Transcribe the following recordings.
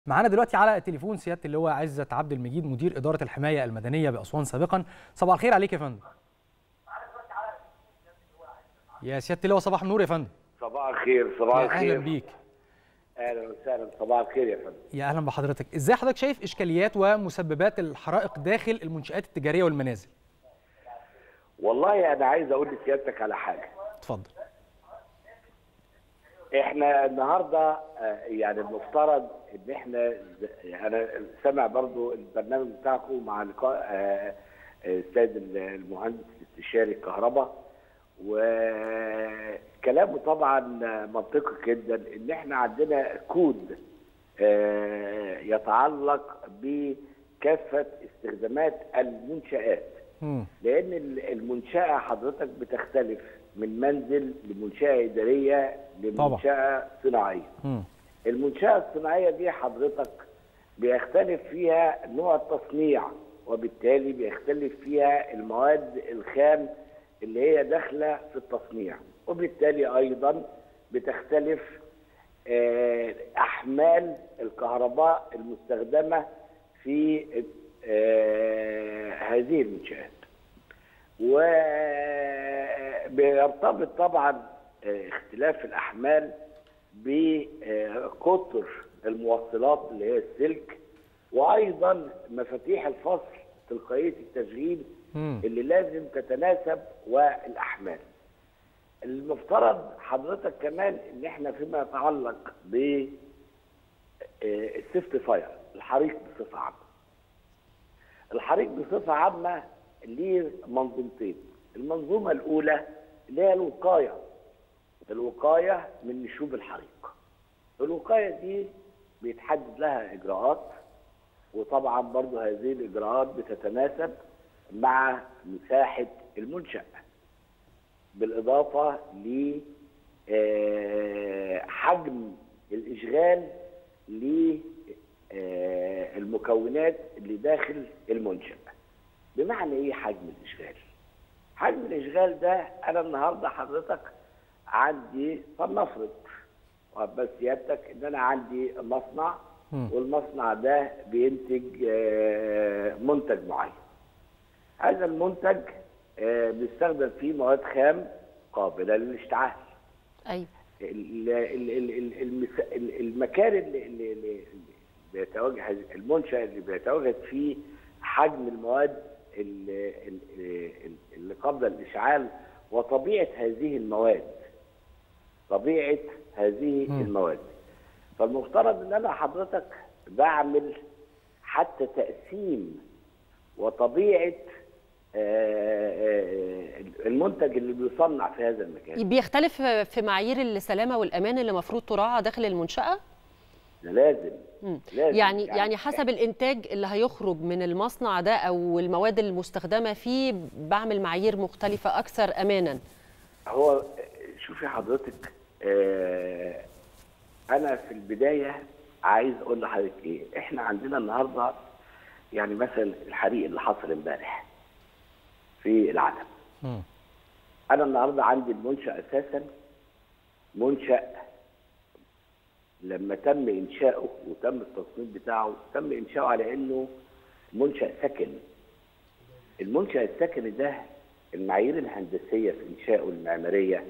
معانا دلوقتي على التليفون سياده اللواء عزت عبد المجيد مدير اداره الحمايه المدنيه باسوان سابقا صباح الخير عليك يا فندم يا سياده اللواء صباح النور يا فندم صباح الخير صباح يا الخير اهلا بيك اهلا وسهلا صباح الخير يا فندم يا اهلا بحضرتك ازاي حضرتك شايف اشكاليات ومسببات الحرائق داخل المنشات التجاريه والمنازل والله انا عايز اقول لسيادتك على حاجه اتفضل احنا النهارده آه، يعني المفترض ان احنا ز- انا سامع برضو البرنامج بتاعكم مع لقاء آه، آه، السيد المهندس الاستشاري الكهرباء وكلامه طبعا منطقي جدا ان احنا عندنا كود آه، يتعلق بكافه استخدامات المنشآت مم. لان ال- المنشاه حضرتك بتختلف من منزل لمنشاه اداريه لمنشاه صناعيه مم. المنشاه الصناعيه دي حضرتك بيختلف فيها نوع التصنيع وبالتالي بيختلف فيها المواد الخام اللي هي داخله في التصنيع وبالتالي ايضا بتختلف آه، احمال الكهرباء المستخدمه في آه، هذه المنشآت وبيرتبط طبعا آه، اختلاف الاحمال بقطر الموصلات اللي هي السلك وايضا مفاتيح الفصل تلقائيه التشغيل مم. اللي لازم تتناسب والاحمال المفترض حضرتك كمان ان احنا فيما يتعلق ب السيفت فاير الحريق بصفه عامه الحريق بصفه عامه ليه منظومتين المنظومه الاولى اللي هي الوقايه الوقايه من نشوب الحريق الوقايه دي بيتحدد لها اجراءات وطبعا برضو هذه الاجراءات بتتناسب مع مساحه المنشاه بالاضافه ل آه، حجم الاشغال للمكونات اللي داخل المنشاه بمعنى ايه حجم الاشغال حجم الاشغال ده انا النهارده حضرتك عندي فلنفرض بس سيادتك ان انا عندي مصنع مم. والمصنع ده بينتج آه، منتج معين هذا المنتج آه، بيستخدم فيه مواد خام قابله للاشتعال ايوه ال- ال- ال- ال- المس- ال- المكان اللي, اللي, اللي اللي بيتواجد المنشأ اللي بيتواجد فيه حجم المواد اللي, اللي اللي قبل الإشعال وطبيعة هذه المواد طبيعة هذه مم. المواد فالمفترض ان انا حضرتك بعمل حتى تقسيم وطبيعة آه، آه، المنتج اللي بيصنع في هذا المكان بيختلف في معايير السلامه والامان اللي المفروض تراعى داخل المنشاه ده لازم مم. لازم يعني يعني حسب الانتاج اللي هيخرج من المصنع ده او المواد المستخدمه فيه بعمل معايير مختلفه اكثر امانا هو شوفي حضرتك آه انا في البدايه عايز اقول لحضرتك ايه احنا عندنا النهارده يعني مثلا الحريق اللي حصل امبارح في العتب مم. انا النهارده عندي المنشا اساسا منشا لما تم انشاؤه وتم التصميم بتاعه تم انشاؤه على انه منشا سكن المنشا السكني ده المعايير الهندسيه في انشائه المعماريه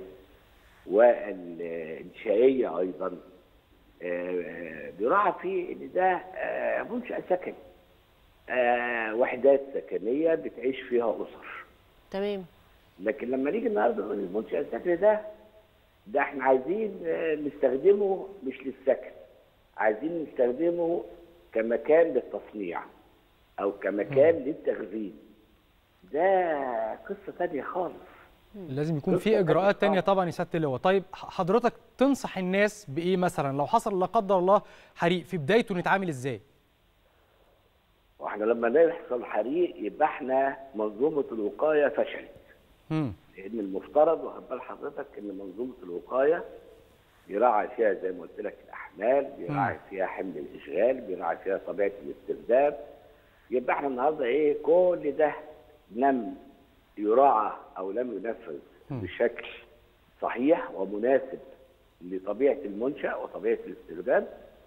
والانشائيه ايضا آه، بيراعى فيه ان ده آه، منشا سكني آه، وحدات سكنيه بتعيش فيها اسر تمام لكن لما نيجي النهارده نقول المنشأ السكني ده ده احنا عايزين آه، نستخدمه مش للسكن عايزين نستخدمه كمكان للتصنيع او كمكان للتخزين ده قصه تانية خالص لازم يكون في اجراءات تانية طبعا يا سياده اللواء طيب ح- حضرتك تنصح الناس بايه مثلا لو حصل لا قدر الله حريق في بدايته نتعامل ازاي واحنا لما يحصل حريق يبقى احنا منظومه الوقايه فشلت مم. لان المفترض واخد بال حضرتك ان منظومه الوقايه بيراعي فيها زي ما قلت لك الاحمال بيراعي فيها حمل الاشغال بيراعي فيها طبيعه الاستخدام يبقى احنا النهارده ايه كل ده لم يراعى او لم ينفذ بشكل صحيح ومناسب لطبيعه المنشا وطبيعه الاستخدام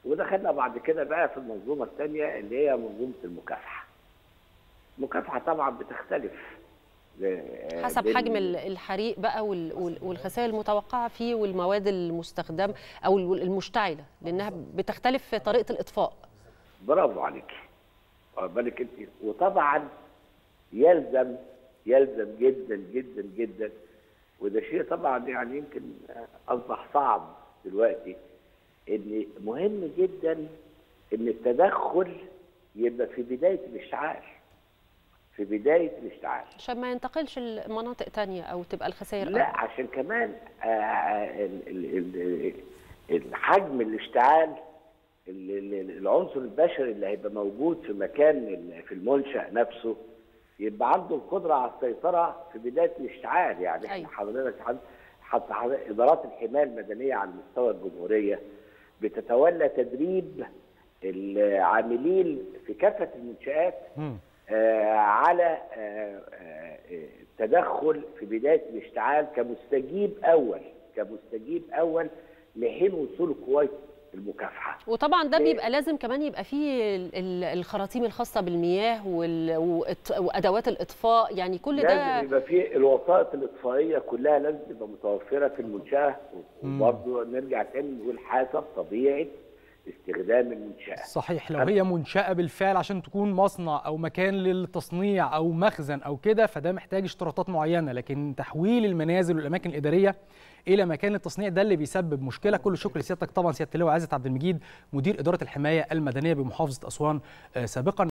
ودخلنا بعد كده بقى في المنظومه الثانيه اللي هي منظومه المكافحه. المكافحه طبعا بتختلف ل- حسب بين- حجم ال- الحريق بقى وال- وال- والخسائر المتوقعه فيه والمواد المستخدمه او ال- المشتعله لانها بتختلف في طريقه الاطفاء برافو عليك واخد بالك انت وطبعا يلزم يلزم جدا جدا جدا وده شيء طبعا يعني يمكن اصبح صعب دلوقتي ان مهم جدا ان التدخل يبقى في بدايه الاشتعال في بدايه الاشتعال عشان ما ينتقلش لمناطق تانية او تبقى الخسائر لا أكبر. عشان كمان آه، ال- ال- ال- الحجم الاشتعال ال- ال- العنصر البشري اللي هيبقى موجود في مكان ال- في المنشأ نفسه يبقى عنده القدرة على السيطرة في بداية الاشتعال يعني احنا أيوة. حضرتك حض- حتى حضرتك إدارات الحماية المدنية على مستوى الجمهورية بتتولى تدريب العاملين في كافة المنشآت مم. آه، على آه، آه، التدخل في بدايه الاشتعال كمستجيب اول كمستجيب اول لحين وصول قوات المكافحه. وطبعا ده ليه؟ بيبقى لازم كمان يبقى فيه ال- ال- الخراطيم الخاصه بالمياه وال- والإط- وادوات الاطفاء يعني كل ده لازم يبقى في الوسائط الاطفائيه كلها لازم تبقى متوفره في المنشاه وبرضه نرجع تاني نقول حسب طبيعه استخدام المنشاه. صحيح لو هي منشأة بالفعل عشان تكون مصنع أو مكان للتصنيع أو مخزن أو كده فده محتاج اشتراطات معينة لكن تحويل المنازل والأماكن الإدارية إلى مكان للتصنيع ده اللي بيسبب مشكلة كل شكر لسيادتك طبعا سيادة اللواء عزت عبد المجيد مدير إدارة الحماية المدنية بمحافظة أسوان آه، سابقا